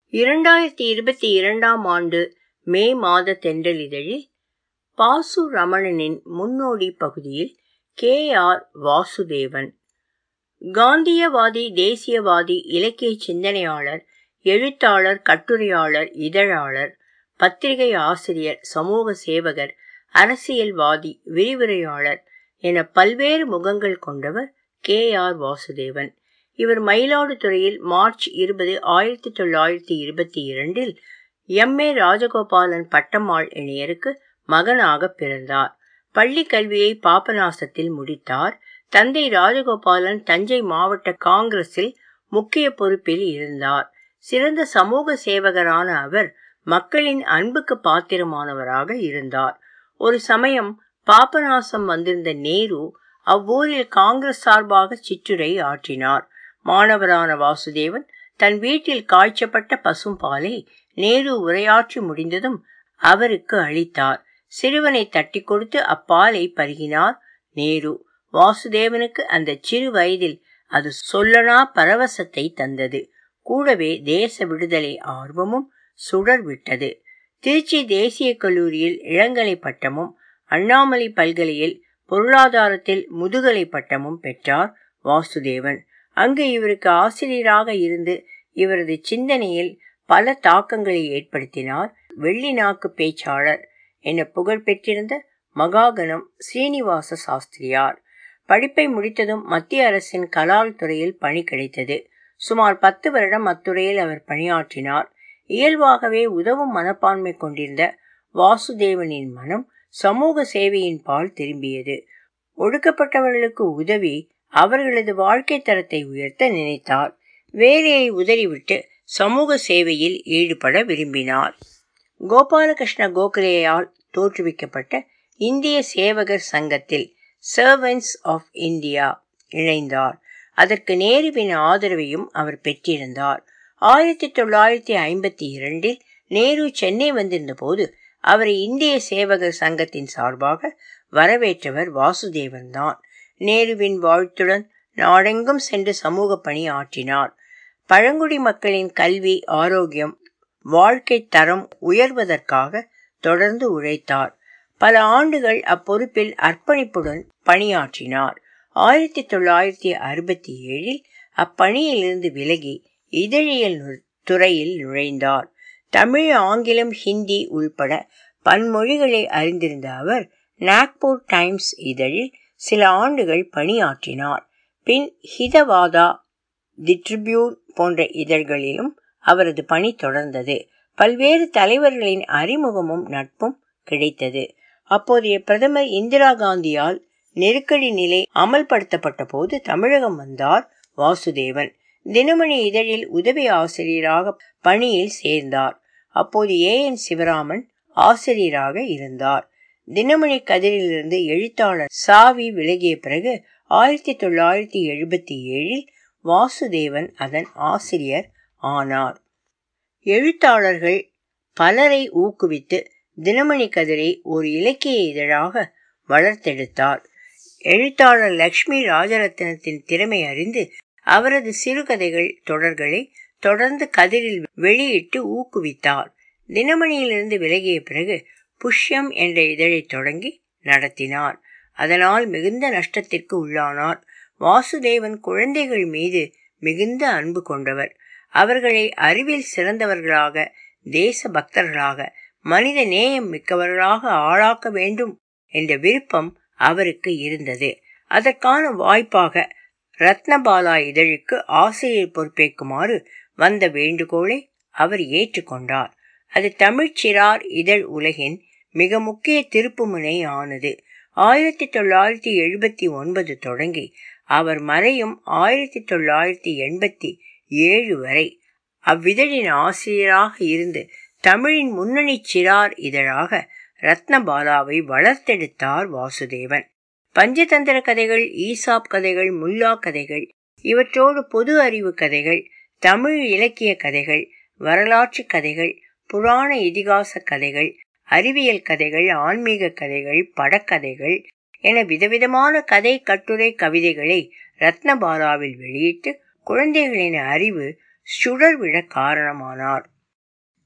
இரண்டாயிரத்தி இருபத்தி இரண்டாம் ஆண்டு மே மாத தென்றலிதழில் பாசு ரமணனின் முன்னோடி பகுதியில் கே ஆர் வாசுதேவன் காந்தியவாதி தேசியவாதி இலக்கிய சிந்தனையாளர் எழுத்தாளர் கட்டுரையாளர் இதழாளர் பத்திரிகை ஆசிரியர் சமூக சேவகர் அரசியல்வாதி விரிவுரையாளர் என பல்வேறு முகங்கள் கொண்டவர் கே ஆர் வாசுதேவன் இவர் மயிலாடுதுறையில் மார்ச் இருபது ஆயிரத்தி தொள்ளாயிரத்தி இருபத்தி இரண்டில் எம் ஏ ராஜகோபாலன் பட்டம்மாள் இணையருக்கு மகனாக பிறந்தார் பள்ளி கல்வியை பாபநாசத்தில் முடித்தார் தந்தை ராஜகோபாலன் தஞ்சை மாவட்ட காங்கிரஸில் முக்கிய பொறுப்பில் இருந்தார் சிறந்த சமூக சேவகரான அவர் மக்களின் அன்புக்கு பாத்திரமானவராக இருந்தார் ஒரு சமயம் பாபநாசம் வந்திருந்த நேரு அவ்வூரில் காங்கிரஸ் சார்பாக சிற்றுரை ஆற்றினார் மாணவரான வாசுதேவன் தன் வீட்டில் காய்ச்சப்பட்ட பசும்பாலை நேரு உரையாற்றி முடிந்ததும் அவருக்கு அளித்தார் சிறுவனை தட்டி கொடுத்து அப்பாலை பருகினார் நேரு வாசுதேவனுக்கு அந்த சிறு வயதில் அது சொல்லனா பரவசத்தை தந்தது கூடவே தேச விடுதலை ஆர்வமும் சுடர் விட்டது திருச்சி தேசிய கல்லூரியில் இளங்கலை பட்டமும் அண்ணாமலை பல்கலையில் பொருளாதாரத்தில் முதுகலை பட்டமும் பெற்றார் வாசுதேவன் அங்கு இவருக்கு ஆசிரியராக இருந்து இவரது சிந்தனையில் பல தாக்கங்களை ஏற்படுத்தினார் வெள்ளி நாக்கு பேச்சாளர் என புகழ் பெற்றிருந்த மகாகணம் ஸ்ரீனிவாச சாஸ்திரியார் படிப்பை முடித்ததும் மத்திய அரசின் கலால் துறையில் பணி கிடைத்தது சுமார் பத்து வருடம் அத்துறையில் அவர் பணியாற்றினார் இயல்பாகவே உதவும் மனப்பான்மை கொண்டிருந்த வாசுதேவனின் மனம் சமூக சேவையின் பால் திரும்பியது ஒடுக்கப்பட்டவர்களுக்கு உதவி அவர்களது வாழ்க்கை தரத்தை உயர்த்த நினைத்தார் வேலையை உதறிவிட்டு சமூக சேவையில் ஈடுபட விரும்பினார் கோபாலகிருஷ்ண கோகலேயால் தோற்றுவிக்கப்பட்ட இந்திய சேவகர் சங்கத்தில் சர்வன்ஸ் ஆஃப் இந்தியா இணைந்தார் அதற்கு நேருவின் ஆதரவையும் அவர் பெற்றிருந்தார் ஆயிரத்தி தொள்ளாயிரத்தி ஐம்பத்தி இரண்டில் நேரு சென்னை வந்திருந்த போது அவரை இந்திய சேவகர் சங்கத்தின் சார்பாக வரவேற்றவர் வாசுதேவன் தான் நேருவின் வாழ்த்துடன் நாடெங்கும் சென்று சமூக பணி ஆற்றினார் பழங்குடி மக்களின் கல்வி ஆரோக்கியம் வாழ்க்கை தரம் உயர்வதற்காக தொடர்ந்து உழைத்தார் பல ஆண்டுகள் அப்பொறுப்பில் அர்ப்பணிப்புடன் பணியாற்றினார் ஆயிரத்தி தொள்ளாயிரத்தி அறுபத்தி ஏழில் அப்பணியிலிருந்து விலகி இதழியல் துறையில் நுழைந்தார் தமிழ் ஆங்கிலம் ஹிந்தி உள்பட பன்மொழிகளை அறிந்திருந்த அவர் நாக்பூர் டைம்ஸ் இதழில் சில ஆண்டுகள் பணியாற்றினார் பின் ஹிதவாதா தி ட்ரிபியூன் போன்ற இதழ்களிலும் அவரது பணி தொடர்ந்தது பல்வேறு தலைவர்களின் அறிமுகமும் நட்பும் கிடைத்தது அப்போதைய பிரதமர் இந்திரா காந்தியால் நெருக்கடி நிலை அமல்படுத்தப்பட்ட போது தமிழகம் வந்தார் வாசுதேவன் தினமணி இதழில் உதவி ஆசிரியராக பணியில் சேர்ந்தார் அப்போது ஏ என் சிவராமன் ஆசிரியராக இருந்தார் தினமணி கதிரிலிருந்து எழுத்தாளர் சாவி விலகிய பிறகு ஆயிரத்தி தொள்ளாயிரத்தி எழுபத்தி ஏழில் வாசுதேவன் அதன் ஆசிரியர் ஆனார் எழுத்தாளர்கள் பலரை ஊக்குவித்து தினமணி கதிரை ஒரு இலக்கிய இதழாக வளர்த்தெடுத்தார் எழுத்தாளர் லக்ஷ்மி ராஜரத்னத்தின் திறமை அறிந்து அவரது சிறுகதைகள் தொடர்களை தொடர்ந்து கதிரில் வெளியிட்டு ஊக்குவித்தார் தினமணியிலிருந்து விலகிய பிறகு புஷ்யம் என்ற இதழை தொடங்கி நடத்தினார் அதனால் மிகுந்த நஷ்டத்திற்கு உள்ளானார் வாசுதேவன் குழந்தைகள் மீது மிகுந்த அன்பு கொண்டவர் அவர்களை அறிவில் சிறந்தவர்களாக தேச பக்தர்களாக மனித நேயம் மிக்கவர்களாக ஆளாக்க வேண்டும் என்ற விருப்பம் அவருக்கு இருந்தது அதற்கான வாய்ப்பாக ரத்னபாலா இதழுக்கு ஆசிரியர் பொறுப்பேற்குமாறு வந்த வேண்டுகோளை அவர் ஏற்றுக்கொண்டார் அது தமிழ்ச்சிறார் இதழ் உலகின் மிக முக்கிய திருப்புமுனை ஆனது ஆயிரத்தி தொள்ளாயிரத்தி எழுபத்தி ஒன்பது தொடங்கி அவர் மறையும் ஆயிரத்தி தொள்ளாயிரத்தி எண்பத்தி ஏழு வரை அவ்விதழின் ஆசிரியராக இருந்து தமிழின் முன்னணி சிறார் இதழாக ரத்னபாலாவை வளர்த்தெடுத்தார் வாசுதேவன் பஞ்சதந்திர கதைகள் ஈசாப் கதைகள் முல்லா கதைகள் இவற்றோடு பொது அறிவு கதைகள் தமிழ் இலக்கிய கதைகள் வரலாற்று கதைகள் புராண இதிகாச கதைகள் அறிவியல் கதைகள் ஆன்மீக கதைகள் படக்கதைகள் என விதவிதமான கதை கட்டுரை கவிதைகளை ரத்னபாலாவில் வெளியிட்டு குழந்தைகளின் அறிவு சுடர்விட காரணமானார்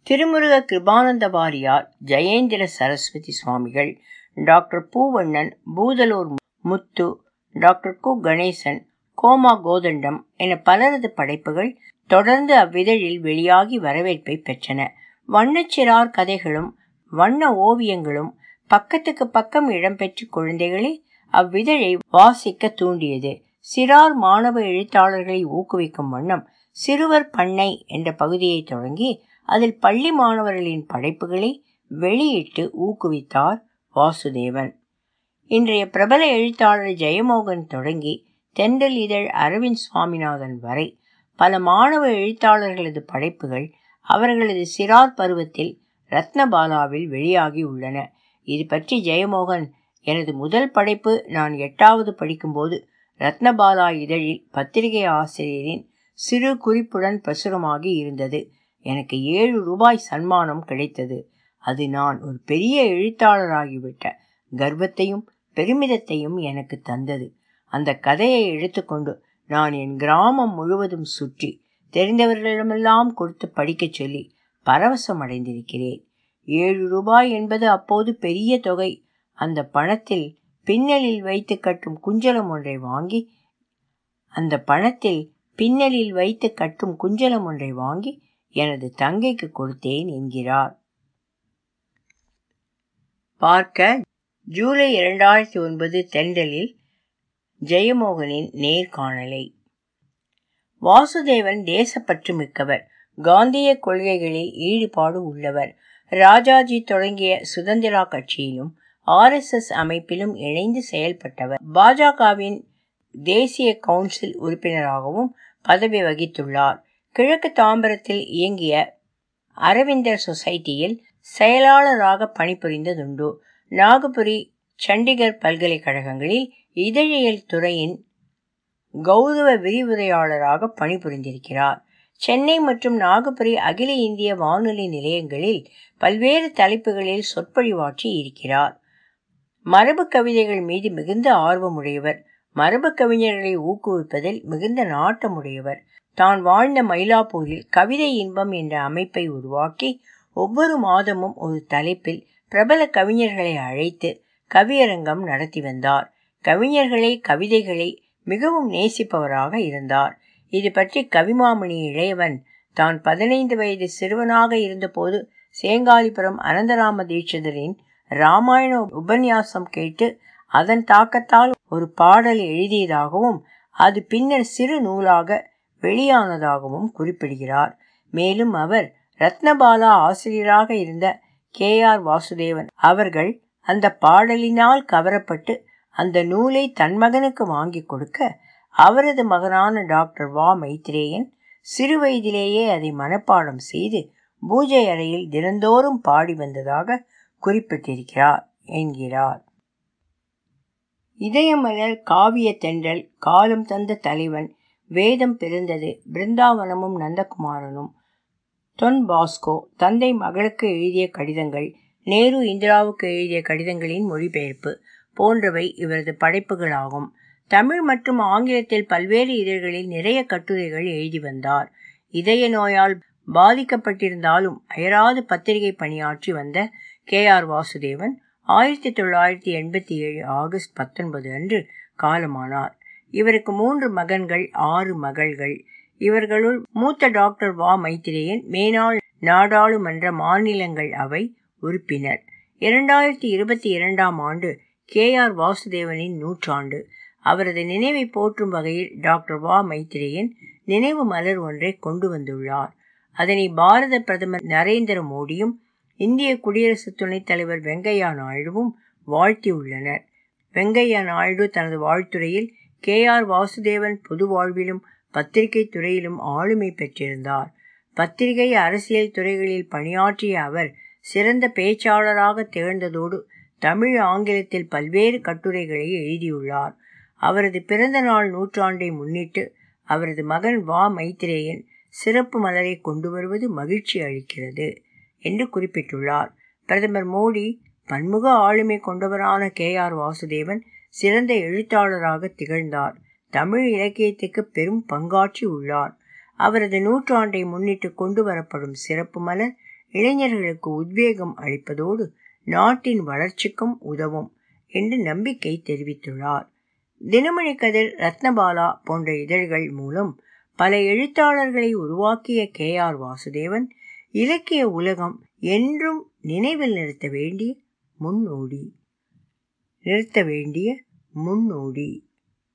திருமுருக கிருபானந்த வாரியார் ஜெயேந்திர சரஸ்வதி சுவாமிகள் doctor Poovannan Budalur Muthu doctor Ku Ganesan coma கோதண்டம் என பலரது படைப்புகள் தொடர்ந்து அவ்விதழில் வெளியாகி வரவேற்பை பெற்றன வண்ணச்சிறார் கதைகளும் வண்ண ஓவியங்களும் பக்கத்துக்கு பக்கம் இடம்பெற்ற குழந்தைகளை அவ்விதழை வாசிக்க தூண்டியது சிறார் மாணவ எழுத்தாளர்களை ஊக்குவிக்கும் வண்ணம் சிறுவர் பண்ணை என்ற பகுதியை தொடங்கி அதில் பள்ளி மாணவர்களின் படைப்புகளை வெளியிட்டு ஊக்குவித்தார் வாசுதேவன் இன்றைய பிரபல எழுத்தாளர் ஜெயமோகன் தொடங்கி தென்றல் இதழ் அரவிந்த் சுவாமிநாதன் வரை பல மாணவ எழுத்தாளர்களது படைப்புகள் அவர்களது சிறார் பருவத்தில் ரத்னபாலாவில் வெளியாகி உள்ளன இது பற்றி ஜெயமோகன் எனது முதல் படைப்பு நான் எட்டாவது படிக்கும்போது ரத்னபாலா இதழில் பத்திரிகை ஆசிரியரின் சிறு குறிப்புடன் பிரசுரமாகி இருந்தது எனக்கு ஏழு ரூபாய் சன்மானம் கிடைத்தது அது நான் ஒரு பெரிய எழுத்தாளராகிவிட்ட கர்வத்தையும் பெருமிதத்தையும் எனக்கு தந்தது அந்த கதையை எடுத்துக்கொண்டு நான் என் கிராமம் முழுவதும் சுற்றி தெரிந்தவர்களிடமெல்லாம் கொடுத்து படிக்கச் சொல்லி பரவசம் அடைந்திருக்கிறேன் ஏழு ரூபாய் என்பது அப்போது பெரிய தொகை அந்த பணத்தில் பின்னலில் வைத்து கட்டும் குஞ்சலம் ஒன்றை வாங்கி அந்த பணத்தில் பின்னலில் வைத்து கட்டும் குஞ்சலம் ஒன்றை வாங்கி எனது தங்கைக்கு கொடுத்தேன் என்கிறார் பார்க்க ஜூலை இரண்டாயிரத்தி ஒன்பது தெண்டலில் ஜெயமோகனின் நேர்காணலை வாசுதேவன் தேசப்பற்று மிக்கவர் காந்திய கொள்கைகளில் ஈடுபாடு உள்ளவர் ராஜாஜி தொடங்கிய சுதந்திரா கட்சியிலும் ஆர் எஸ் எஸ் அமைப்பிலும் இணைந்து செயல்பட்டவர் பாஜகவின் தேசிய கவுன்சில் உறுப்பினராகவும் பதவி வகித்துள்ளார் கிழக்கு தாம்பரத்தில் இயங்கிய அரவிந்தர் சொசைட்டியில் செயலாளராக பணிபுரிந்ததுண்டு நாகபுரி சண்டிகர் பல்கலைக்கழகங்களில் இதழியல் துறையின் கௌரவ விரிவுரையாளராக பணிபுரிந்திருக்கிறார் சென்னை மற்றும் நாகபுரி அகில இந்திய வானொலி நிலையங்களில் பல்வேறு தலைப்புகளில் சொற்பொழிவாற்றி இருக்கிறார் மரபு கவிதைகள் மீது மிகுந்த ஆர்வமுடையவர் மரபு கவிஞர்களை ஊக்குவிப்பதில் மிகுந்த நாட்டமுடையவர் தான் வாழ்ந்த மயிலாப்பூரில் கவிதை இன்பம் என்ற அமைப்பை உருவாக்கி ஒவ்வொரு மாதமும் ஒரு தலைப்பில் பிரபல கவிஞர்களை அழைத்து கவியரங்கம் நடத்தி வந்தார் கவிஞர்களை கவிதைகளை மிகவும் நேசிப்பவராக இருந்தார் இது பற்றி கவிமாமணி இளையவன் தான் பதினைந்து வயது சிறுவனாக இருந்தபோது சேங்காலிபுரம் அனந்தராம தீட்சிதரின் ராமாயண உபன்யாசம் கேட்டு அதன் தாக்கத்தால் ஒரு பாடல் எழுதியதாகவும் அது பின்னர் சிறு நூலாக வெளியானதாகவும் குறிப்பிடுகிறார் மேலும் அவர் ரத்னபாலா ஆசிரியராக இருந்த கே ஆர் வாசுதேவன் அவர்கள் அந்த பாடலினால் கவரப்பட்டு அந்த நூலை தன் மகனுக்கு வாங்கி கொடுக்க அவரது மகனான டாக்டர் வா மைத்ரேயன் சிறு வயதிலேயே அதை மனப்பாடம் செய்து பூஜை அறையில் தினந்தோறும் பாடி வந்ததாக குறிப்பிட்டிருக்கிறார் என்கிறார் இதயமலர் காவிய தென்றல் காலம் தந்த தலைவன் வேதம் பிறந்தது பிருந்தாவனமும் நந்தகுமாரனும் தொன் பாஸ்கோ தந்தை மகளுக்கு எழுதிய கடிதங்கள் நேரு இந்திராவுக்கு எழுதிய கடிதங்களின் மொழிபெயர்ப்பு போன்றவை இவரது படைப்புகளாகும் தமிழ் மற்றும் ஆங்கிலத்தில் பல்வேறு இதழ்களில் நிறைய கட்டுரைகள் எழுதி வந்தார் இதய நோயால் பாதிக்கப்பட்டிருந்தாலும் அயராது பத்திரிகை பணியாற்றி வந்த கே ஆர் வாசுதேவன் ஆயிரத்தி தொள்ளாயிரத்தி எண்பத்தி ஏழு ஆகஸ்ட் பத்தொன்பது அன்று காலமானார் இவருக்கு மூன்று மகன்கள் ஆறு மகள்கள் இவர்களுள் மூத்த டாக்டர் வா மைத்திரேயன் மேனாள் நாடாளுமன்ற மாநிலங்கள் அவை உறுப்பினர் இரண்டாயிரத்தி இருபத்தி இரண்டாம் ஆண்டு கே ஆர் வாசுதேவனின் நூற்றாண்டு அவரது நினைவை போற்றும் வகையில் டாக்டர் வா மைத்திரேயன் நினைவு மலர் ஒன்றை கொண்டு வந்துள்ளார் அதனை பாரத பிரதமர் நரேந்திர மோடியும் இந்திய குடியரசு துணைத் தலைவர் வெங்கையா நாயுடுவும் வாழ்த்தியுள்ளனர் வெங்கையா நாயுடு தனது வாழ்த்துறையில் கே ஆர் வாசுதேவன் பொது வாழ்விலும் பத்திரிகை துறையிலும் ஆளுமை பெற்றிருந்தார் பத்திரிகை அரசியல் துறைகளில் பணியாற்றிய அவர் சிறந்த பேச்சாளராக திகழ்ந்ததோடு தமிழ் ஆங்கிலத்தில் பல்வேறு கட்டுரைகளை எழுதியுள்ளார் அவரது பிறந்த நாள் நூற்றாண்டை முன்னிட்டு அவரது மகன் வா மைத்ரேயன் சிறப்பு மலரை கொண்டு வருவது மகிழ்ச்சி அளிக்கிறது என்று குறிப்பிட்டுள்ளார் பிரதமர் மோடி பன்முக ஆளுமை கொண்டவரான கே ஆர் வாசுதேவன் சிறந்த எழுத்தாளராக திகழ்ந்தார் தமிழ் இலக்கியத்துக்கு பெரும் பங்காற்றி உள்ளார் அவரது நூற்றாண்டை முன்னிட்டு கொண்டு வரப்படும் சிறப்பு மலர் இளைஞர்களுக்கு உத்வேகம் அளிப்பதோடு நாட்டின் வளர்ச்சிக்கும் உதவும் என்று நம்பிக்கை தெரிவித்துள்ளார் தினமணி கதிர் ரத்னபாலா போன்ற இதழ்கள் மூலம் பல எழுத்தாளர்களை உருவாக்கிய கே ஆர் வாசுதேவன் இலக்கிய உலகம் என்றும் நினைவில் நிறுத்த வேண்டிய முன்னோடி நிறுத்த வேண்டிய முன்னோடி